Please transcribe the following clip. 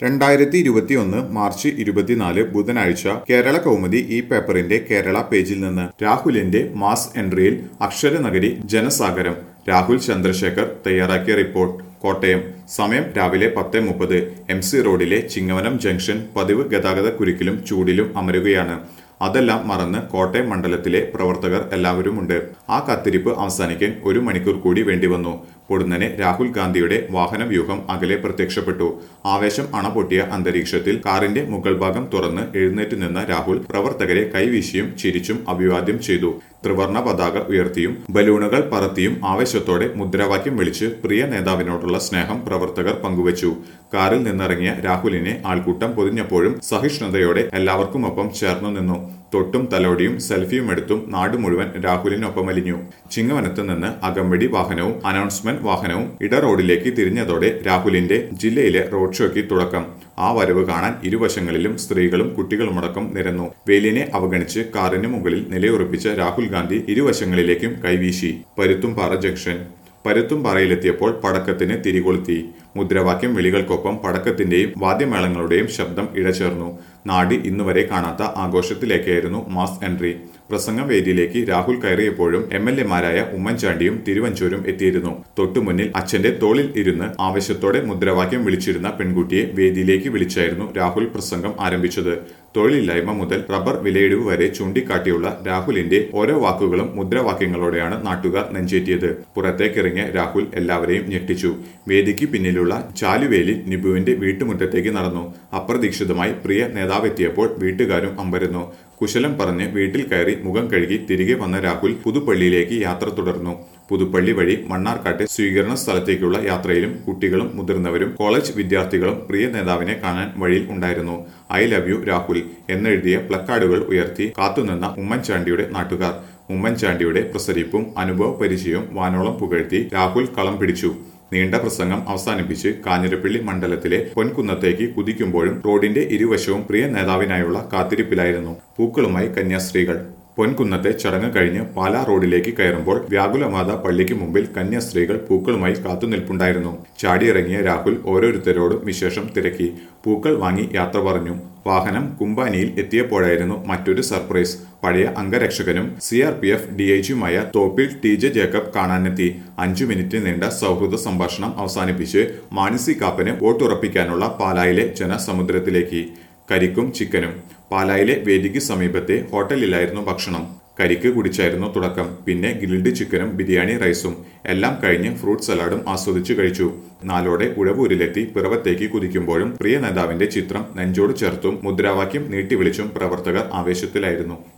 രണ്ടായിരത്തി ഇരുപത്തിയൊന്ന് മാർച്ച് ഇരുപത്തിനാല് ബുധനാഴ്ച കേരള കൗമുദി ഈ പേപ്പറിന്റെ കേരള പേജിൽ നിന്ന് രാഹുലിന്റെ മാസ് എൻട്രിയിൽ അക്ഷരനഗരി ജനസാഗരം രാഹുൽ ചന്ദ്രശേഖർ തയ്യാറാക്കിയ റിപ്പോർട്ട് കോട്ടയം സമയം രാവിലെ പത്ത് മുപ്പത് എം സി റോഡിലെ ചിങ്ങവനം ജംഗ്ഷൻ പതിവ് ഗതാഗത കുരുക്കിലും ചൂടിലും അമരുകയാണ് അതെല്ലാം മറന്ന് കോട്ടയം മണ്ഡലത്തിലെ പ്രവർത്തകർ എല്ലാവരുമുണ്ട് ആ കാത്തിരിപ്പ് അവസാനിക്കാൻ ഒരു മണിക്കൂർ കൂടി വേണ്ടിവന്നു പൊടുന്നനെ രാഹുൽ ഗാന്ധിയുടെ വാഹന വ്യൂഹം അകലെ പ്രത്യക്ഷപ്പെട്ടു ആവേശം അണപൊട്ടിയ അന്തരീക്ഷത്തിൽ കാറിന്റെ മുകൾ ഭാഗം തുറന്ന് എഴുന്നേറ്റ് നിന്ന രാഹുൽ പ്രവർത്തകരെ കൈവീശിയും ചിരിച്ചും അഭിവാദ്യം ചെയ്തു ത്രിവർണ പതാക ഉയർത്തിയും ബലൂണുകൾ പറത്തിയും ആവേശത്തോടെ മുദ്രാവാക്യം വിളിച്ച് പ്രിയ നേതാവിനോടുള്ള സ്നേഹം പ്രവർത്തകർ പങ്കുവച്ചു കാറിൽ നിന്നിറങ്ങിയ രാഹുലിനെ ആൾക്കൂട്ടം പൊതിഞ്ഞപ്പോഴും സഹിഷ്ണുതയോടെ എല്ലാവർക്കുമൊപ്പം ചേർന്നു നിന്നു തൊട്ടും തലോടിയും സെൽഫിയും എടുത്തും നാട് മുഴുവൻ രാഹുലിനൊപ്പം അലിഞ്ഞു ചിങ്ങവനത്ത് നിന്ന് അകമ്പടി വാഹനവും അനൗൺസ്മെന്റ് വാഹനവും ഇട റോഡിലേക്ക് തിരിഞ്ഞതോടെ രാഹുലിന്റെ ജില്ലയിലെ റോഡ് ഷോയ്ക്ക് തുടക്കം ആ വരവ് കാണാൻ ഇരുവശങ്ങളിലും സ്ത്രീകളും കുട്ടികളുമടക്കം നിരന്നു വേലിനെ അവഗണിച്ച് കാറിന് മുകളിൽ നിലയുറപ്പിച്ച രാഹുൽ ഗാന്ധി ഇരുവശങ്ങളിലേക്കും കൈവീശി പരുത്തുംപാറ ജംഗ്ഷൻ പരുത്തുംപാറയിലെത്തിയപ്പോൾ പടക്കത്തിന് തിരികൊളുത്തി മുദ്രാവാക്യം വിളികൾക്കൊപ്പം പടക്കത്തിന്റെയും വാദ്യമേളങ്ങളുടെയും ശബ്ദം ഇഴചേർന്നു നാട് ഇന്നുവരെ കാണാത്ത ആഘോഷത്തിലേക്കായിരുന്നു മാസ് എൻട്രി പ്രസംഗ വേദിയിലേക്ക് രാഹുൽ കയറിയപ്പോഴും എം എൽ എമാരായ ഉമ്മൻചാണ്ടിയും തിരുവഞ്ചൂരും എത്തിയിരുന്നു തൊട്ടുമുന്നിൽ അച്ഛന്റെ തോളിൽ ഇരുന്ന് ആവശ്യത്തോടെ മുദ്രാവാക്യം വിളിച്ചിരുന്ന പെൺകുട്ടിയെ വേദിയിലേക്ക് വിളിച്ചായിരുന്നു രാഹുൽ പ്രസംഗം ആരംഭിച്ചത് തൊഴിലില്ലായ്മ മുതൽ റബ്ബർ വിലയിടിവ് വരെ ചൂണ്ടിക്കാട്ടിയുള്ള രാഹുലിന്റെ ഓരോ വാക്കുകളും മുദ്രാവാക്യങ്ങളോടെയാണ് നാട്ടുകാർ നെഞ്ചേറ്റിയത് പുറത്തേക്കിറങ്ങിയ രാഹുൽ എല്ലാവരെയും ഞെട്ടിച്ചു വേദിക്ക് പിന്നിലുള്ള ചാലുവേലി നിബുവിന്റെ വീട്ടുമുറ്റത്തേക്ക് നടന്നു അപ്രതീക്ഷിതമായി പ്രിയ നേതാവെത്തിയപ്പോൾ വീട്ടുകാരും അമ്പരന്നു കുശലം പറഞ്ഞ് വീട്ടിൽ കയറി മുഖം കഴുകി തിരികെ വന്ന രാഹുൽ പുതുപ്പള്ളിയിലേക്ക് യാത്ര തുടർന്നു പുതുപ്പള്ളി വഴി മണ്ണാർക്കാട്ടെ സ്വീകരണ സ്ഥലത്തേക്കുള്ള യാത്രയിലും കുട്ടികളും മുതിർന്നവരും കോളേജ് വിദ്യാർത്ഥികളും പ്രിയ നേതാവിനെ കാണാൻ വഴിയിൽ ഉണ്ടായിരുന്നു ഐ ലവ് യു രാഹുൽ എന്നെഴുതിയ പ്ലക്കാർഡുകൾ ഉയർത്തി കാത്തുനിന്ന ഉമ്മൻചാണ്ടിയുടെ നാട്ടുകാർ ഉമ്മൻചാണ്ടിയുടെ പ്രസരിപ്പും അനുഭവ പരിചയവും വാനോളം പുകഴ്ത്തി രാഹുൽ കളം പിടിച്ചു നീണ്ട പ്രസംഗം അവസാനിപ്പിച്ച് കാഞ്ഞിരപ്പള്ളി മണ്ഡലത്തിലെ പൊൻകുന്നത്തേക്ക് കുതിക്കുമ്പോഴും റോഡിന്റെ ഇരുവശവും പ്രിയ നേതാവിനായുള്ള കാത്തിരിപ്പിലായിരുന്നു പൂക്കളുമായി കന്യാസ്ത്രീകൾ പൊൻകുന്നത്തെ ചടങ്ങ് കഴിഞ്ഞ് പാലാ റോഡിലേക്ക് കയറുമ്പോൾ വ്യാകുലമാത പള്ളിക്ക് മുമ്പിൽ കന്യാസ്ത്രീകൾ പൂക്കളുമായി കാത്തുനിൽപ്പുണ്ടായിരുന്നു ചാടിയിറങ്ങിയ രാഹുൽ ഓരോരുത്തരോടും വിശേഷം തിരക്കി പൂക്കൾ വാങ്ങി യാത്ര പറഞ്ഞു വാഹനം കുമ്പാനിയിൽ എത്തിയപ്പോഴായിരുന്നു മറ്റൊരു സർപ്രൈസ് പഴയ അംഗരക്ഷകനും C R P F D I ജിയുമായ തോപ്പിൽ ടി ജെ ജേക്കബ് കാണാനെത്തി അഞ്ചു മിനിറ്റ് നീണ്ട സൗഹൃദ സംഭാഷണം അവസാനിപ്പിച്ച് മാനസി കാപ്പന് വോട്ടുറപ്പിക്കാനുള്ള പാലായിലെ ജനസമുദ്രത്തിലേക്ക് കരിക്കും ചിക്കനും പാലായിലെ വേദിക്ക് സമീപത്തെ ഹോട്ടലിലായിരുന്നു ഭക്ഷണം കരിക്ക് കുടിച്ചായിരുന്നു തുടക്കം പിന്നെ ഗ്രിൽഡ് ചിക്കനും ബിരിയാണി റൈസും എല്ലാം കഴിഞ്ഞ് ഫ്രൂട്ട് സലാഡും ആസ്വദിച്ചു കഴിച്ചു നാലോടെ ഉഴവൂരിലെത്തി പിറവത്തേക്ക് കുതിക്കുമ്പോഴും പ്രിയ നേതാവിന്റെ ചിത്രം നെഞ്ചോട് ചേർത്തും മുദ്രാവാക്യം നീട്ടിവിളിച്ചും പ്രവർത്തകർ ആവേശത്തിലായിരുന്നു